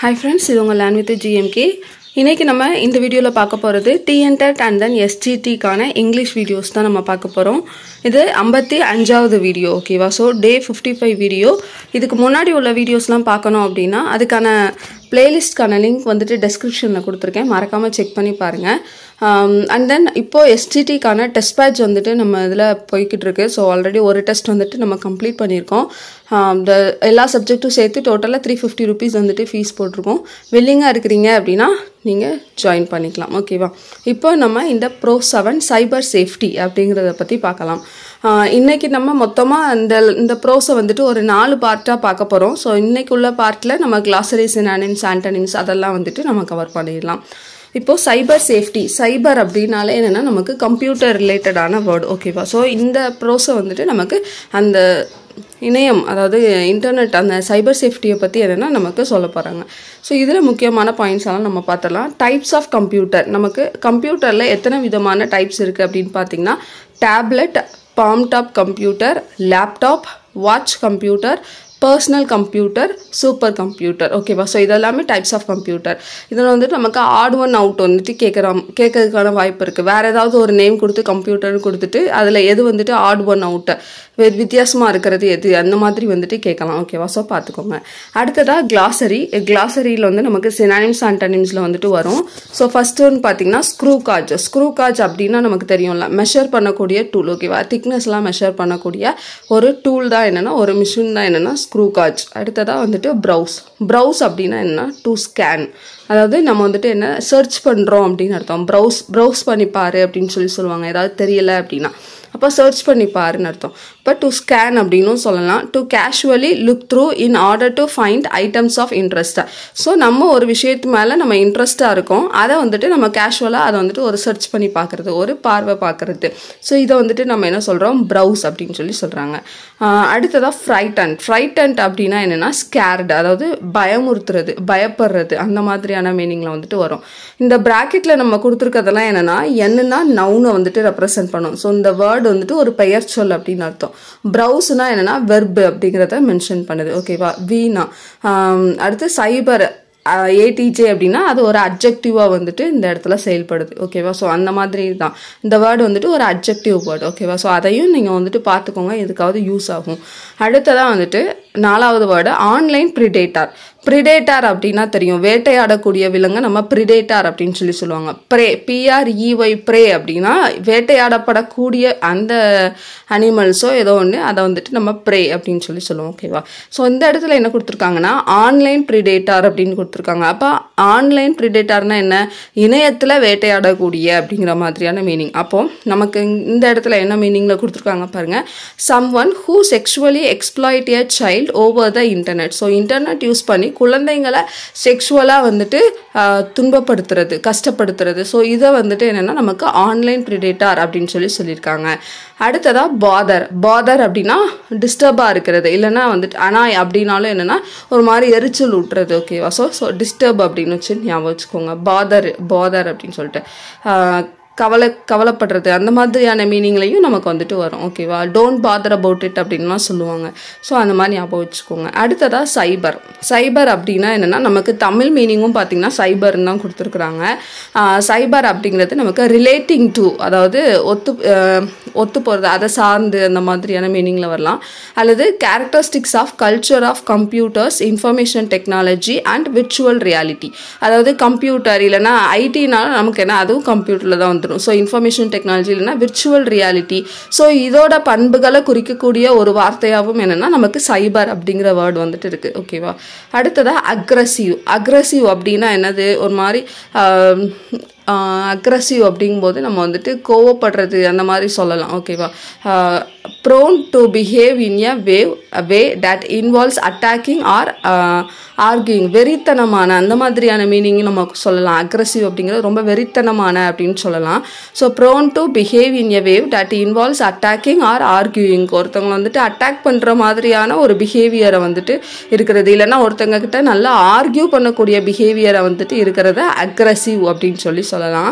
hi friends இது உங்கள் land with GMK இன்றைக்கி நம்ம இந்த வீடியோவில் பார்க்க போகிறது டிஎன்டெட் அண்ட் தென் எஸ்டிடிக்கான இங்கிலீஷ் வீடியோஸ் தான் நம்ம பார்க்க போகிறோம் இது ஐம்பத்தி அஞ்சாவது வீடியோ ஓகேவா so day fifty five video இதுக்கு முன்னாடி உள்ள வீடியோஸ்லாம் பார்க்கணும் அப்படின்னா அதுக்கான பிளேலிஸ்ட்கான லிங்க் வந்துட்டு டெஸ்கிரிப்ஷனில் கொடுத்துருக்கேன் மறக்காமல் செக் பண்ணி பாருங்கள் அண்ட் தென் இப்போது எஸ்டிடிக்கான டெஸ்ட் பேட்ச் வந்துட்டு நம்ம இதில் போய்கிட்டு இருக்கு ஸோ ஆல்ரெடி ஒரு டெஸ்ட் வந்துட்டு நம்ம கம்ப்ளீட் பண்ணியிருக்கோம் இந்த எல்லா சப்ஜெக்ட்டும் சேர்த்து டோட்டலாக த்ரீ ஃபிஃப்டி ருபீஸ் வந்துட்டு ஃபீஸ் போட்டிருக்கோம் வில்லிங்காக இருக்கிறீங்க அப்படின்னா நீங்கள் ஜாயின் பண்ணிக்கலாம் ஓகேவா இப்போ நம்ம இந்த ப்ரோ செவன் சைபர் சேஃப்டி அப்படிங்கிறத பற்றி பார்க்கலாம் இன்றைக்கி நம்ம மொத்தமாக இந்த இந்த ப்ரோஸை வந்துட்டு ஒரு நாலு பார்ட்டாக பார்க்க போகிறோம் ஸோ இன்றைக்கு உள்ள பார்ட்டில் நம்ம கிளாசரிஸ் அனின்ஸ் ஆண்டனின்ஸ் அதெல்லாம் வந்துட்டு நம்ம கவர் பண்ணிடலாம் இப்போது சைபர் சேஃப்டி சைபர் அப்படின்னாலே என்னென்னா நமக்கு கம்ப்யூட்டர் ரிலேட்டடான வேர்டு ஓகேவா ஸோ இந்த ப்ரோஸை வந்துட்டு நமக்கு அந்த இணையம் அதாவது இன்டர்நெட் அந்த சைபர் சேஃப்டியை பற்றி என்னென்னா நமக்கு சொல்ல போகிறாங்க ஸோ இதில் முக்கியமான பாயிண்ட்ஸ் எல்லாம் நம்ம பார்த்துடலாம் டைப்ஸ் ஆஃப் கம்ப்யூட்டர் நமக்கு கம்ப்யூட்டரில் எத்தனை விதமான டைப்ஸ் இருக்குது அப்படின்னு பார்த்தீங்கன்னா tablet palm top computer laptop watch computer personal computer super computer ஓகேவா ஸோ இதெல்லாமே டைப்ஸ் ஆஃப் கம்ப்யூட்டர் இதில் வந்துட்டு நமக்கு ஆட் ஒன் அவுட் வந்துட்டு கேட்குறோம் கேட்கறதுக்கான வாய்ப்பு இருக்குது வேறு ஏதாவது ஒரு நேம் கொடுத்து கம்ப்யூட்டர்னு கொடுத்துட்டு அதில் எது வந்துட்டு ஆட் ஒன் அவுட்டு வித்தியாசமாக இருக்கிறது எது அந்த மாதிரி வந்துட்டு கேட்கலாம் ஓகேவா ஸோ பார்த்துக்கோங்க அடுத்ததாக கிளாசரி கிளாசரியில் வந்து நமக்கு சினானிம்ஸ் ஆண்டனிம்ஸில் வந்துட்டு வரும் ஸோ ஃபஸ்ட் ஒன் பார்த்தீங்கன்னா ஸ்க்ரூ காஜ் ஸ்க்ரூ காஜ் அப்படின்னா நமக்கு தெரியும்ல மெஷர் பண்ணக்கூடிய டூல் ஓகேவா திக்னஸ்லாம் மெஷர் பண்ணக்கூடிய ஒரு டூல் தான் என்னென்னா ஒரு மிஷின் தான் என்னென்னா ஸ்க்ரூ காஜ் அடுத்ததாக வந்துட்டு ப்ரௌஸ் ப்ரௌஸ் அப்படின்னா என்னென்னா டு ஸ்கேன் அதாவது நம்ம வந்துட்டு என்ன சர்ச் பண்ணுறோம் அப்படின்னு அர்த்தம் ப்ரௌஸ் ப்ரௌஸ் பண்ணி பாரு அப்படின்னு சொல்லி சொல்லுவாங்க ஏதாவது தெரியல அப்படின்னா அப்போ சர்ச் பண்ணி பாருன்னு அர்த்தம் இப்போ டு ஸ்கேன் அப்படின்னும் சொல்லலாம் to casually look through in order to find items of இன்ட்ரெஸ்ட்டாக ஸோ நம்ம ஒரு விஷயத்து மேலே நம்ம இன்ட்ரெஸ்ட்டாக இருக்கோம் அதை வந்துட்டு நம்ம கேஷுவலாக அதை வந்துட்டு ஒரு சர்ச் பண்ணி பார்க்குறது ஒரு பார்வை பார்க்குறது ஸோ இதை வந்துட்டு நம்ம என்ன சொல்கிறோம் ப்ரௌஸ் அப்படின்னு சொல்லி சொல்கிறாங்க அடுத்ததாக ஃப்ரைட்டன் ஃப்ரைட்டன்ட் அப்படின்னா என்னென்னா ஸ்கேர்டு அதாவது பயமுறுத்துறது பயப்படுறது அந்த மாதிரியான மீனிங்கில் வந்துட்டு வரும் இந்த ப்ராக்கெட்டில் நம்ம கொடுத்துருக்கதெல்லாம் என்னென்னா என்னன்னா நவுனை வந்துட்டு ரெப்ரசென்ட் பண்ணும் ஸோ இந்த வேர்டு வந்துட்டு ஒரு பெயர் சொல் அப்படின்னு அர்த்தம் ப்ரௌஸ்னா என்னென்னா வெர்பு அப்படிங்கிறத மென்ஷன் பண்ணுது ஓகேவா வீணா அடுத்து சைபர் ஏடிஜே அப்படின்னா அது ஒரு அப்ஜெக்டிவாக வந்துட்டு இந்த இடத்துல செயல்படுது ஓகேவா ஸோ அந்த மாதிரி தான் இந்த வேர்டு வந்துட்டு ஒரு அப்ஜெக்டிவ் வேர்டு ஓகேவா ஸோ அதையும் நீங்கள் வந்துட்டு பார்த்துக்கோங்க எதுக்காவது யூஸ் ஆகும் அடுத்ததாக வந்துட்டு நாலாவது வேர்டு ஆன்லைன் ப்ரிடேட்டார் ப்ரிடேட்டார் அப்படின்னா தெரியும் வேட்டையாடக்கூடிய விலங்கு நம்ம ப்ரிடேட்டார் அப்படின்னு சொல்லி சொல்லுவாங்க ப்ரே பிஆர்இஒய் ப்ரே அப்படின்னா வேட்டையாடப்படக்கூடிய அந்த அனிமல்ஸோ ஏதோ ஒன்று அதை வந்துட்டு நம்ம ப்ரே அப்படின்னு சொல்லி சொல்லுவோம் ஓகேவா ஸோ இந்த இடத்துல என்ன கொடுத்துருக்காங்கன்னா ஆன்லைன் ப்ரிடேட்டார் அப்படின்னு கொடுத்துருக்காங்க அப்போ ஆன்லைன் ப்ரிடேட்டார்னா என்ன இணையத்தில் வேட்டையாடக்கூடிய அப்படிங்கிற மாதிரியான மீனிங் அப்போது நமக்கு இந்த இடத்துல என்ன மீனிங்கில் கொடுத்துருக்காங்க பாருங்கள் someone who sexually exploit a child over the internet so internet use பண்ணி குழந்தைங்களை செக்ஷுவலாக வந்துட்டு துன்பப்படுத்துறது கஷ்டப்படுத்துறது ஸோ இதை வந்துட்டு என்னென்னா நமக்கு ஆன்லைன் ப்ரிடேட்டார் அப்படின்னு சொல்லி சொல்லியிருக்காங்க அடுத்ததாக பாதர் பாதர் அப்படின்னா டிஸ்டர்பாக இருக்கிறது இல்லைன்னா வந்துட்டு ஆனால் அப்படின்னாலும் என்னென்னா ஒரு மாதிரி எரிச்சல் விட்டுறது ஓகேவா ஸோ ஸோ டிஸ்டர்ப் அப்படின்னு வச்சு ஞாபகம் வச்சுக்கோங்க பாதர் பாதர் அப்படின்னு சொல்லிட்டு கவலை கவலைப்படுறது அந்த மாதிரியான மீனிங்லையும் நமக்கு வந்துட்டு வரும் ஓகேவா டோன்ட் பாதர் அபவுட் இட் அப்படின்லாம் சொல்லுவாங்க ஸோ அந்த மாதிரி ஞாபகம் வச்சுக்கோங்க அடுத்ததாக சைபர் சைபர் அப்படின்னா என்னென்னா நமக்கு தமிழ் மீனிங்கும் பார்த்திங்கன்னா சைபர்னு தான் கொடுத்துருக்குறாங்க சைபர் அப்படிங்கிறது நமக்கு ரிலேட்டிங் டு அதாவது ஒத்து ஒத்து போகிறது அதை சார்ந்து அந்த மாதிரியான மீனிங்கில் வரலாம் அல்லது characteristics of culture of computers information technology and virtual reality அதாவது கம்ப்யூட்டர் இல்லைனா ஐடினாலும் நமக்கு என்ன அதுவும் கம்ப்யூட்டரில் தான் வந்துடும் ஸோ இன்ஃபர்மேஷன் டெக்னாலஜி இல்லைனா விர்ச்சுவல் ரியாலிட்டி ஸோ இதோட பண்புகளை குறிக்கக்கூடிய ஒரு வார்த்தையாகவும் என்னென்னா நமக்கு சைபர் அப்படிங்கிற வேர்டு வந்துட்டு இருக்குது ஓகேவா அடுத்ததாக அக்ரஸிவ் அக்ரஸிவ் அப்படின்னா என்னது ஒரு மாதிரி அக்ரஸிவ் அப்படிங்கும்போது நம்ம வந்துட்டு கோவப்படுறது அந்த மாதிரி சொல்லலாம் ஓகேவா prone to behave in a wave way that involves attacking or arguing வெறித்தனமான அந்த மாதிரியான மீனிங் நம்ம சொல்லலாம் அக்ரஸிவ் அப்படிங்கிறது ரொம்ப வெறித்தனமான அப்படின்னு சொல்லலாம் so prone to behave in a way that involves attacking or arguing ஒருத்தவங்க வந்துட்டு அட்டாக் பண்ணுற மாதிரியான ஒரு பிஹேவியரை வந்துட்டு இருக்கிறது இல்லைன்னா ஒருத்தங்க கிட்ட நல்லா ஆர்கியூ பண்ணக்கூடிய பிஹேவியரை வந்துட்டு இருக்கிறத அக்ரஸிவ் அப்படின்னு சொல்லி சொல்லலாம்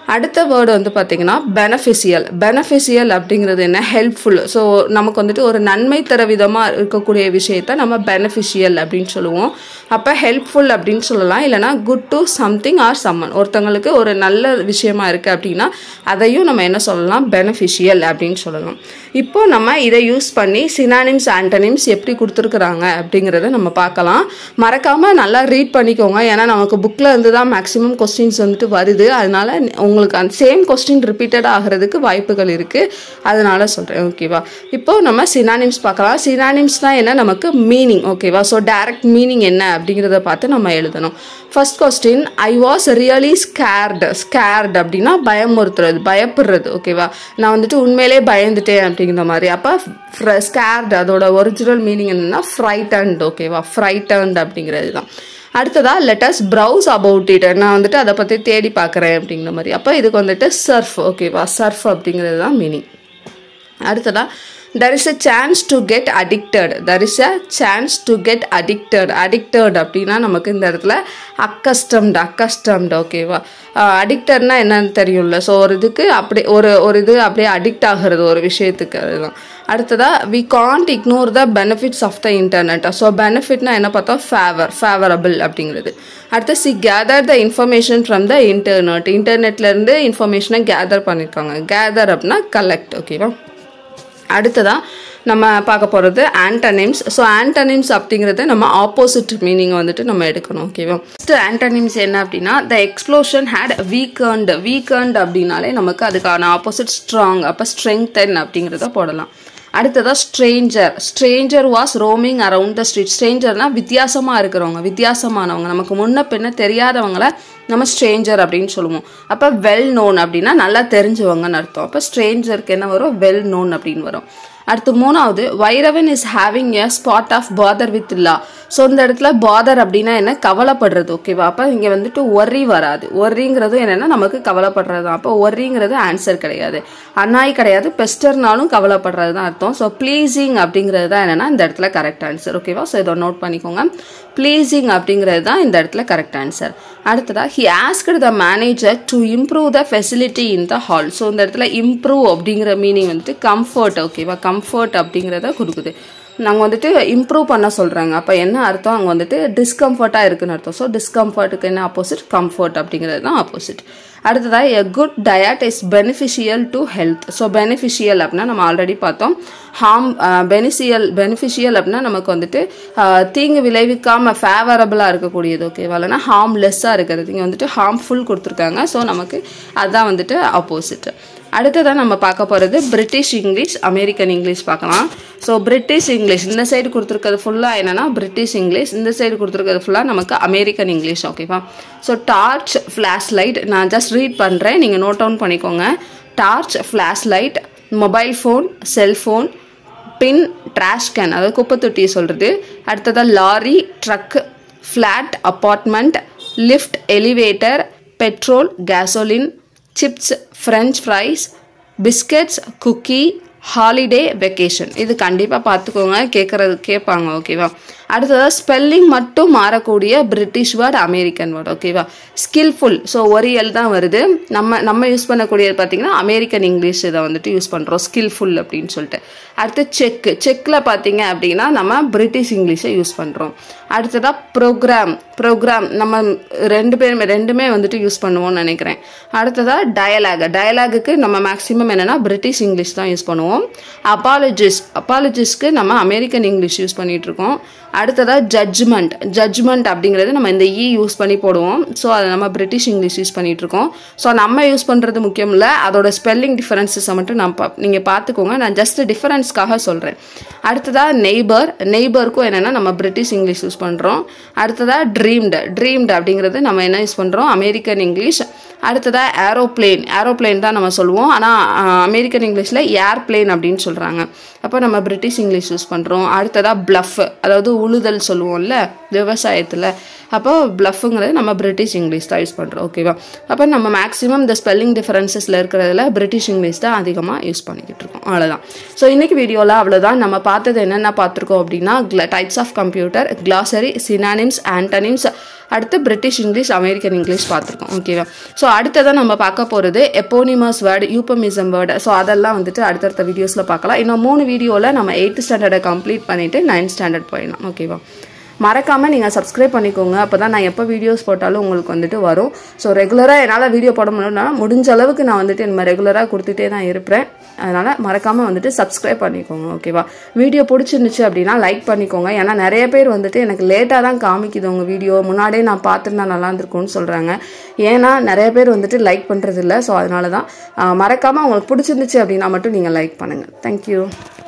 அடுத்த வேர்டு வந்து பார்த்திங்கன்னா பெனஃபிஷியல் பெனஃபிஷியல் அப்படிங்கிறது என்ன ஹெல்ப்ஃபுல் ஸோ நமக்கு வந்துட்டு ஒரு நன்மை தர விதமாக இருக்கக்கூடிய விஷயத்த நம்ம பெனஃபிஷியல் அப்படின்னு சொல்லுவோம் அப்போ ஹெல்ப்ஃபுல் அப்படின்னு சொல்லலாம் இல்லைனா good to something or someone ஒருத்தவங்களுக்கு ஒரு நல்ல விஷயமா இருக்குது அப்படின்னா அதையும் நம்ம என்ன சொல்லலாம் பெனஃபிஷியல் அப்படின்னு சொல்லலாம் இப்போ நம்ம இதை யூஸ் பண்ணி சினானிம்ஸ் ஆண்டனிம்ஸ் எப்படி கொடுத்துருக்குறாங்க அப்படிங்கிறத நம்ம பார்க்கலாம் மறக்காமல் நல்லா ரீட் பண்ணிக்கோங்க ஏன்னா நமக்கு புக்கில் இருந்து தான் மேக்ஸிமம் கொஸ்டின்ஸ் வந்துட்டு வருது அதனால உங்களுக்கு அந்த சேம் கொஸ்டின் ரிப்பீட்டட் ஆகிறதுக்கு வாய்ப்புகள் இருக்குது அதனால சொல்கிறேன் ஓகேவா இப்போ நம்ம சினானிம்ஸ் பார்க்கலாம் சினானிம்ஸ்னால் என்ன நமக்கு மீனிங் ஓகேவா ஸோ டைரக்ட் மீனிங் என்ன அப்படிங்கிறத பார்த்து நம்ம எழுதணும் first question I was really scared scared அப்படின்னா பயமுறுத்துறது பயப்படுறது ஓகேவா நான் வந்துட்டு உண்மையிலே பயந்துட்டேன் அப்படிங்கிற மாதிரி அப்போ ஸ்கேர்டு அதோட ஒரிஜினல் மீனிங் என்னன்னா ஃப்ரைட்டன்ட் ஓகேவா ஃப்ரைட்டன்ட் அப்படிங்கிறது தான் அடுத்ததாக லெட்டஸ் ப்ரௌஸ் அபவுட் இட் நான் வந்துட்டு அதை பற்றி தேடி பார்க்குறேன் அப்படிங்கிற மாதிரி அப்போ இதுக்கு வந்துட்டு சர்ஃப் ஓகேவா சர்ஃப் அப்படிங்கிறது தான் மீனிங் அடுத்ததாக there is a chance to get addicted there is a chance to get addicted addicted அப்படின்னா நமக்கு இந்த இடத்துல அக்கஸ்டம்டு அக்கஸ்டம்டு ஓகேவா அடிக்டட்னா என்னன்னு தெரியும்ல ஸோ ஒரு இதுக்கு அப்படி ஒரு ஒரு இது அப்படியே அடிக்ட் ஆகிறது ஒரு விஷயத்துக்கு அதுதான் அடுத்ததாக we can't ignore the benefits of the internet so பெனிஃபிட்னா என்ன பார்த்தோம் ஃபேவர் ஃபேவரபிள் அப்படிங்கிறது அடுத்து she gather the information from the internet இன்டர்நெட்லேருந்து இன்ஃபர்மேஷனை கேதர் பண்ணியிருக்காங்க கேதர் அப்படின்னா கலெக்ட் ஓகேவா அடுத்ததாக நம்ம பார்க்க போகிறது ஆன்டனிம்ஸ் ஸோ ஆன்டனிம்ஸ் அப்படிங்கிறது நம்ம ஆப்போசிட் மீனிங் வந்துட்டு நம்ம எடுக்கணும் ஓகேவா ஃபஸ்ட்டு ஆன்டனிம்ஸ் என்ன அப்படின்னா the explosion had weakened weakened அப்படின்னாலே நமக்கு அதுக்கான ஆப்போசிட் ஸ்ட்ராங் அப்போ ஸ்ட்ரெங்தன் அப்படிங்கிறத போடலாம் அடுத்ததாக stranger stranger was roaming around the street ஸ்ட்ரேஞ்சர்னால் வித்தியாசமாக இருக்கிறவங்க வித்தியாசமானவங்க நமக்கு முன்ன பின்ன தெரியாதவங்கள நம்ம ஸ்ட்ரேஞ்சர் அப்படின்னு சொல்லுவோம் அப்போ வெல் நோன் அப்படின்னா நல்லா தெரிஞ்சவங்கன்னு அர்த்தம் அப்போ ஸ்ட்ரேஞ்சருக்கு என்ன வரும் வெல் நோன் அப்படின்னு வரும் அடுத்து மூணாவது Vairavan is having a spot of bother with law so இந்த இடத்துல பாதர் அப்படின்னா என்ன கவலைப்படுறது ஓகேவா அப்போ இங்கே வந்துட்டு ஒர்ரி வராது ஒர்ரிங்கிறதும் என்னென்னா நமக்கு கவலைப்படுறது தான் அப்போ ஒர்ரிங்கிறது ஆன்சர் கிடையாது அநாய் கிடையாது பெஸ்டர்னாலும் கவலைப்படுறது தான் அர்த்தம் ஸோ ப்ளீஸிங் அப்படிங்கிறது தான் என்னென்னா இந்த இடத்துல கரெக்ட் ஆன்சர் ஓகேவா ஸோ இதை நோட் பண்ணிக்கோங்க ப்ளீஸிங் அப்படிங்கிறது தான் இந்த இடத்துல கரெக்ட் ஆன்சர் அடுத்ததாக he asked the manager to improve the facility in the hall so இந்த இடத்துல இம்ப்ரூவ் அப்படிங்கிற மீனிங் வந்துட்டு கம்ஃபர்ட் ஓகேவா கம்ஃபர்ட் அப்படிங்கிறத கொடுக்குது நாங்கள் வந்துட்டு இம்ப்ரூவ் பண்ண சொல்கிறாங்க அப்போ என்ன அர்த்தம் அங்கே வந்துட்டு டிஸ்கம்ஃபர்ட்டாக இருக்குன்னு அர்த்தம் ஸோ டிஸ்கம்ஃபர்ட்டுக்கு என்ன ஆப்போசிட் கம்ஃபர்ட் அப்படிங்கிறது தான் ஆப்போசிட் அடுத்ததாக a good diet is beneficial to health so beneficial அப்படின்னா நம்ம ஆல்ரெடி பார்த்தோம் ஹார்ம் பெனிசியல் பெனிஃபிஷியல் அப்படின்னா நமக்கு வந்துட்டு தீங்கு விளைவிக்காமல் ஃபேவரபுளாக இருக்கக்கூடியது ஓகேவா இல்லைனா ஹார்ம்லெஸ்ஸாக இருக்கிறது இங்கே வந்துட்டு ஹார்ம்ஃபுல் கொடுத்துருக்காங்க ஸோ நமக்கு அதுதான் வந்துட்டு ஆப்போசிட் அடுத்ததான் நம்ம பார்க்க போகிறது பிரிட்டிஷ் இங்கிலீஷ் அமெரிக்கன் இங்கிலீஷ் பார்க்கலாம் ஸோ பிரிட்டிஷ் இங்கிலீஷ் இந்த சைடு கொடுத்துருக்கிறது ஃபுல்லாக என்னென்னா பிரிட்டிஷ் இங்கிலீஷ் இந்த சைடு கொடுத்துருக்கிறது ஃபுல்லாக நமக்கு அமெரிக்கன் இங்கிலீஷ் ஓகேவா ஸோ டார்ச் ஃப்ளாஷ் லைட் நான் ஜஸ்ட் ரீட் பண்ணுறேன் நீங்கள் நோட் டவுன் பண்ணிக்கோங்க torch flash light mobile phone cellphone bin trash can அதாவது குப்பை தொட்டியை சொல்கிறது அடுத்ததாக lorry truck flat apartment lift elevator petrol gasoline chips French fries biscuits cookie holiday vacation இது கண்டிப்பாக பார்த்துக்கோங்க கேட்குறது கேட்பாங்க ஓகேவா அடுத்ததாக ஸ்பெல்லிங் மட்டும் மாறக்கூடிய பிரிட்டிஷ் வேர்டு அமெரிக்கன் வேர்டு ஓகேவா ஸ்கில்ஃபுல் ஸோ ஒரு எல் தான் வருது நம்ம நம்ம யூஸ் பண்ணக்கூடியது பார்த்தீங்கன்னா அமெரிக்கன் இங்கிலீஷ் இதை வந்துட்டு யூஸ் பண்ணுறோம் ஸ்கில்ஃபுல் அப்படின்னு சொல்லிட்டு அடுத்து செக் செக்கில் பார்த்தீங்க அப்படின்னா நம்ம பிரிட்டிஷ் இங்கிலீஷை யூஸ் பண்ணுறோம் அடுத்ததாக ப்ரோக்ராம் ப்ரோக்ராம் நம்ம ரெண்டு பேருமே ரெண்டுமே வந்துட்டு யூஸ் பண்ணுவோம்னு நினைக்கிறேன் அடுத்ததாக டயலாக் டயலாகுக்கு நம்ம மேக்ஸிமம் என்னென்னா பிரிட்டிஷ் இங்கிலீஷ் தான் யூஸ் பண்ணுவோம் அப்பாலஜிஸ் அப்பாலஜிஸ்க்கு நம்ம அமெரிக்கன் இங்கிலீஷ் யூஸ் பண்ணிகிட்டு இருக்கோம் அடுத்ததாக ஜட்ஜ்மெண்ட் ஜட்ஜ்மெண்ட் அப்படிங்கிறது நம்ம இந்த இ யூஸ் பண்ணி போடுவோம் ஸோ அதை நம்ம பிரிட்டிஷ் இங்கிலீஷ் யூஸ் பண்ணிகிட்டு இருக்கோம் ஸோ நம்ம யூஸ் பண்ணுறது முக்கியம் இல்லை அதோட ஸ்பெல்லிங் டிஃபரன்சஸை மட்டும் நான் பா நீங்கள் பார்த்துக்கோங்க நான் ஜஸ்ட் டிஃபரன்ஸ்க்காக சொல்கிறேன் அடுத்ததாக நெய்பர் நெய்பருக்கும் என்னென்னா நம்ம பிரிட்டிஷ் இங்கிலீஷ் யூஸ் பண்ணுறோம் அடுத்ததாக ட்ரீம்டு ட்ரீம்டு அப்படிங்கிறது நம்ம என்ன யூஸ் பண்ணுறோம் அமெரிக்கன் இங்கிலீஷ் அடுத்ததாக ஏரோப்ளேன் ஏரோப்ளேன் தான் நம்ம சொல்லுவோம் ஆனால் அமெரிக்கன் இங்கிலீஷில் ஏர்ப்ளேன் அப்படின்னு சொல்கிறாங்க அப்போ நம்ம பிரிட்டிஷ் இங்கிலீஷ் யூஸ் பண்ணுறோம் அடுத்ததாக ப்ளஃப் அதாவது உழுதல் சொல்லுவோம்ல விவசாயத்தில் அப்போ ப்ளஃபுங்கிறது நம்ம பிரிட்டிஷ் இங்கிலீஷ் தான் யூஸ் பண்ணுறோம் ஓகேவா அப்போ நம்ம மேக்ஸிமம் இந்த ஸ்பெல்லிங் டிஃபரன்சஸில் இருக்கிறதுல பிரிட்டிஷ் இங்கிலீஷ் தான் அதிகமாக யூஸ் பண்ணிக்கிட்டு இருக்கோம் அவ்வளோதான் ஸோ இன்றைக்கி வீடியோவில் அவ்வளோதான் நம்ம பார்த்தது என்னென்ன பார்த்துருக்கோம் அப்படின்னா types of computer glossary synonyms antonyms அடுத்து பிரிட்டிஷ் இங்கிலீஷ் அமெரிக்கன் இங்கிலீஷ் பார்த்துருக்கோம் ஓகேவா ஸோ அடுத்ததான் நம்ம பார்க்க போகிறது eponymous word euphemism word so அதெல்லாம் வந்துட்டு அடுத்தடுத்த வீடியோஸில் பார்க்கலாம் இன்னும் மூணு வீடியோவில் நம்ம எயித்து ஸ்டாண்டர்டை கம்ப்ளீட் பண்ணிவிட்டு நைன்த் ஸ்டாண்டர்ட் போயிடலாம் ஓகேவா மறக்காமல் நீங்கள் சப்ஸ்கிரைப் பண்ணிக்கோங்க அப்போ தான் நான் எப்போ வீடியோஸ் போட்டாலும் உங்களுக்கு வந்துட்டு வரும் ஸோ ரெகுலராக என்னால் வீடியோ போட முடியலனா முடிஞ்ச அளவுக்கு நான் வந்துட்டு நம்ம ரெகுலராக கொடுத்துட்டே தான் இருப்பேன் அதனால் மறக்காமல் வந்துட்டு சப்ஸ்கிரைப் பண்ணிக்கோங்க ஓகேவா வீடியோ பிடிச்சிருந்துச்சு அப்படின்னா லைக் பண்ணிக்கோங்க ஏன்னா நிறைய பேர் வந்துட்டு எனக்கு லேட்டாக தான் காமிக்குது உங்கள் வீடியோ முன்னாடியே நான் பார்த்துருந்தா நல்லா இருந்திருக்கும்னு சொல்கிறாங்க ஏன்னா நிறைய பேர் வந்துட்டு லைக் பண்ணுறது இல்லை ஸோ அதனால தான் மறக்காமல் உங்களுக்கு பிடிச்சிருந்துச்சு அப்படின்னா மட்டும் நீங்கள் லைக் பண்ணுங்கள் தேங்க்யூ